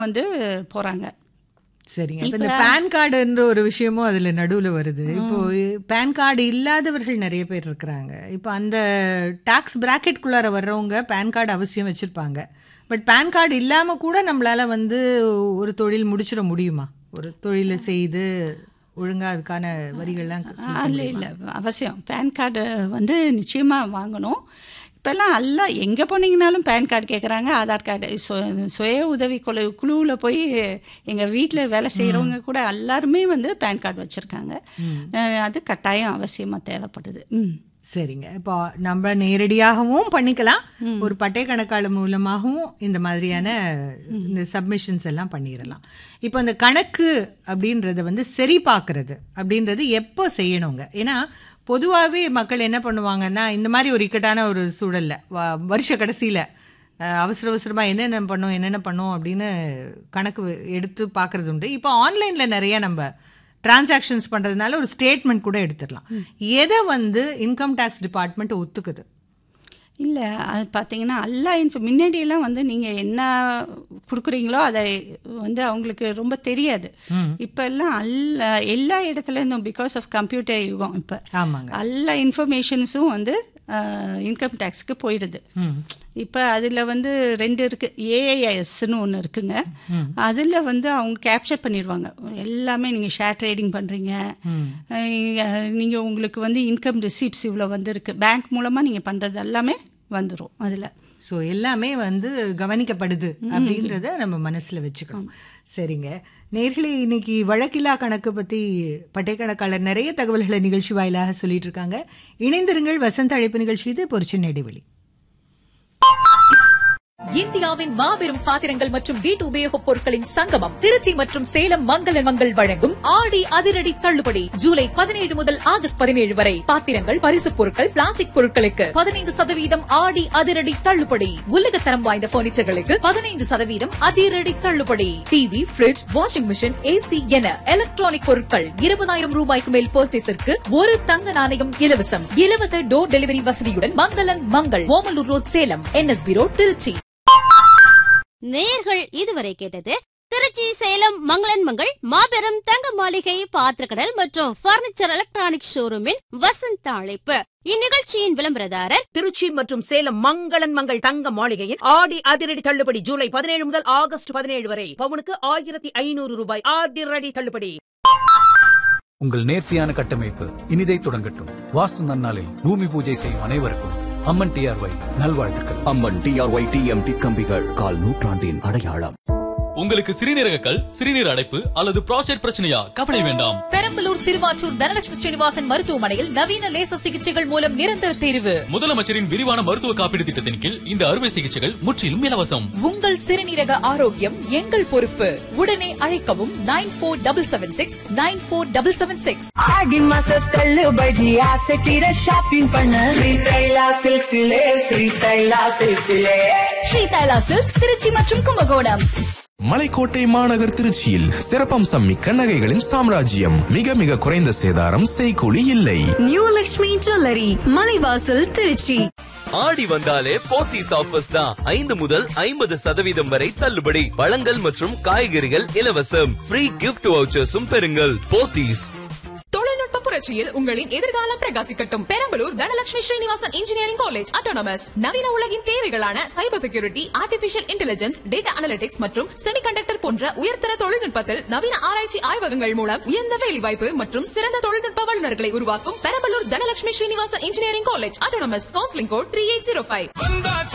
வந்து போறாங்க சரிங்க இப்ப இந்த பேன் கார்டுன்ற ஒரு விஷயமும் அதுல நடுவுல வருது இப்போ பேன் கார்டு இல்லாதவர்கள் நிறைய பேர் இருக்கிறாங்க இப்போ அந்த டாக்ஸ் பிராக்கெட்குள்ளார வர்றவங்க பேன் கார்டு அவசியம் வச்சிருப்பாங்க பட் பேன் கார்டு இல்லாம கூட நம்மளால வந்து ஒரு தொழில் முடிச்சிட முடியுமா ஒரு தொழிலை செய்து ஒழுங்கா அதுக்கான வரிகள்லாம் செலுத்த இல்லை இல்லை அவசியம் பேன் கார்டு வந்து நிச்சயமாக வாங்கணும் இப்போல்லாம் எல்லாம் எங்கே போனீங்கனாலும் பேன் கார்டு கேட்குறாங்க ஆதார் கார்டு சு சுய உதவி குழு குழுவில் போய் எங்கள் வீட்டில் வேலை செய்கிறவங்க கூட எல்லாருமே வந்து பேன் கார்டு வச்சுருக்காங்க அது கட்டாயம் அவசியமாக தேவைப்படுது ம் சரிங்க இப்போ நம்ம நேரடியாகவும் பண்ணிக்கலாம் ஒரு பட்டை கணக்காளர் மூலமாகவும் இந்த மாதிரியான இந்த சப்மிஷன்ஸ் எல்லாம் பண்ணிடலாம் இப்போ இந்த கணக்கு அப்படின்றத வந்து சரி பார்க்கறது அப்படின்றது எப்போ செய்யணுங்க ஏன்னா பொதுவாகவே மக்கள் என்ன பண்ணுவாங்கன்னா இந்த மாதிரி ஒரு இக்கட்டான ஒரு சூழல்ல வ- வருஷ கடைசியில் அவசர அவசரமாக என்னென்ன பண்ணோம் என்னென்ன பண்ணோம் அப்படின்னு கணக்கு எடுத்து பார்க்கறது உண்டு இப்போ ஆன்லைனில் நிறைய நம்ம டிரான்சாக்ஷன்ஸ் பண்ணுறதுனால ஒரு ஸ்டேட்மெண்ட் கூட எடுத்துடலாம் எதை வந்து இன்கம் டேக்ஸ் டிபார்ட்மெண்ட் ஒத்துக்குது இல்லை அது பார்த்தீங்கன்னா எல்லா இன்ஃபோ முன்னாடியெல்லாம் வந்து நீங்கள் என்ன கொடுக்குறீங்களோ அதை வந்து அவங்களுக்கு ரொம்ப தெரியாது இப்போ எல்லாம் எல்லா எல்லா இடத்துல இருந்தும் பிகாஸ் ஆஃப் கம்ப்யூட்டர் யுகம் இப்போ ஆமாங்க எல்லா இன்ஃபர்மேஷன்ஸும் வந்து இன்கம் டேக்ஸ்க்கு போயிடுது இப்போ அதில் வந்து ரெண்டு இருக்குது ஏஐஎஸ்ன்னு ஒன்று இருக்குங்க அதில் வந்து அவங்க கேப்சர் பண்ணிடுவாங்க எல்லாமே நீங்கள் ஷேர் ட்ரேடிங் பண்ணுறீங்க நீங்கள் உங்களுக்கு வந்து இன்கம் ரிசீப்ட்ஸ் இவ்வளோ வந்திருக்கு பேங்க் மூலமாக நீங்கள் பண்ணுறது எல்லாமே வந்துடும் அதில் ஸோ எல்லாமே வந்து கவனிக்கப்படுது அப்படின்றத நம்ம மனசுல வச்சுக்கணும் சரிங்க நேர்களே இன்னைக்கு வழக்கில்லா கணக்கு பத்தி பட்டை கணக்காளர் நிறைய தகவல்களை நிகழ்ச்சி வாயிலாக சொல்லிட்டு இருக்காங்க இணைந்திருங்கள் வசந்த அழைப்பு நிகழ்ச்சி இது பொறிச்சின் இடைவெளி இந்தியாவின் மாபெரும் பாத்திரங்கள் மற்றும் வீட்டு உபயோகப் பொருட்களின் சங்கமம் திருச்சி மற்றும் சேலம் மங்கள மங்கள் வழங்கும் ஆடி அதிரடி தள்ளுபடி ஜூலை பதினேழு முதல் ஆகஸ்ட் பதினேழு வரை பாத்திரங்கள் பரிசுப் பொருட்கள் பிளாஸ்டிக் பொருட்களுக்கு பதினைந்து சதவீதம் ஆடி அதிரடி தள்ளுபடி உலகத்தரம் வாய்ந்த பர்னிச்சர்களுக்கு பதினைந்து சதவீதம் அதிரடி தள்ளுபடி TV fridge washing machine AC என எலக்ட்ரானிக் பொருட்கள் இருபதாயிரம் ரூபாய்க்கு மேல் பர்ச்சேஸிற்கு ஒரு தங்க நாணயம் இலவசம் இலவச டோர் டெலிவரி வசதியுடன் மங்களன் Mangal Omalur road Salem NSB road Tiruchi நேயர்கள் இதுவரை கேட்டது திருச்சி சேலம் மங்களன் மங்கள் மாபெரும் தங்க மாளிகை பாத்திரக்கடல் மற்றும் பர்னிச்சர் எலக்ட்ரானிக் ஷோரூமின் வசந்த அழைப்பு இந்நிகழ்ச்சியின் விளம்பரதாரர் திருச்சி மற்றும் சேலம் மங்களன் மங்கள் தங்க மாளிகையின் ஆடி அதிரடி தள்ளுபடி ஜூலை பதினேழு முதல் ஆகஸ்ட் பதினேழு வரை பவுனுக்கு ஆயிரத்தி ஐநூறு ரூபாய் அதிரடி தள்ளுபடி உங்கள் நேர்த்தியான கட்டமைப்பு இனிதை தொடங்கட்டும் வாஸ்து நன்னாளில் பூமி பூஜை செய்யும் அனைவருக்கும் அம்மன் டிஆர்ஒய் நல்வாழ்த்துக்கள் அம்மன் டிஆர்ஒய் டிஎம்டி கம்பிகள் கால் நூற்றாண்டின் அடையாளம் உங்களுக்கு சிறுநீரக கல் சிறுநீர் அடைப்பு அல்லது புரோஸ்டேட் பிரச்சனையா கவலை வேண்டாம் பெரம்பலூர் சிறுவாச்சூர் தனலட்சுமி ஸ்ரீனிவாசன் மருத்துவமனையில் நவீன லேசர் சிகிச்சைகள் மூலம் நிரந்தர தீர்வு முதலமைச்சரின் விரிவான மருத்துவ காப்பீடு திட்டத்தின் கீழ் இந்த அறுவை சிகிச்சைகள் முற்றிலும் இலவசம் உங்கள் சிறுநீரக ஆரோக்கியம் எங்கள் பொறுப்பு உடனே அழைக்கவும் nine four double seven six nine four double seven six ஆடி மாச தள்ளுபடி ஆசை தீர ஷாப்பிங் பண்ண ஸ்ரீ தைலா சில்க்ஸிலே ஸ்ரீ தைலா சில்க்ஸிலே ஸ்ரீ தைலா சில்க்ஸ் திருச்சி மற்றும் கும்பகோணம் மலைக்கோட்டை மாநகர் திருச்சியில் சிறப்பம்சம் மிக்க நகைகளின் சாம்ராஜ்யம் மிக மிக குறைந்த சேதாரம் செய்கூலி இல்லை நியூ லக்ஷ்மி ஜுவல்லரி மலைவாசல் திருச்சி ஆடி வந்தாலே போத்தீஸ் ஆஃபர்ஸ் தான் ஐந்து முதல் ஐம்பது சதவீதம் வரை தள்ளுபடி பழங்கள் மற்றும் காய்கறிகள் இலவசம் ஃப்ரீ கிஃப்ட் வவுச்சர்ஸும் பெறுங்கள் போத்தீஸ் தொழில்நுட்ப புரட்சியில் உங்களின் எதிர்காலம் பிரகாசிக்கட்டும் Perambalur Dhanalakshmi Srinivasan engineering college autonomous நவீன உலகின் தேவைகளான cyber security artificial intelligence data analytics மற்றும் செமிகண்டக்டர் போன்ற உயர்தர தொழில்நுட்பத்தில் நவீன ஆராய்ச்சி ஆய்வகங்கள் மூலம் உயர்ந்த வேலைவாய்ப்பு மற்றும் சிறந்த தொழில்நுட்ப வல்லுநர்களை உருவாக்கும் Perambalur Dhanalakshmi Srinivasan engineering college autonomous counselling code three eight zero five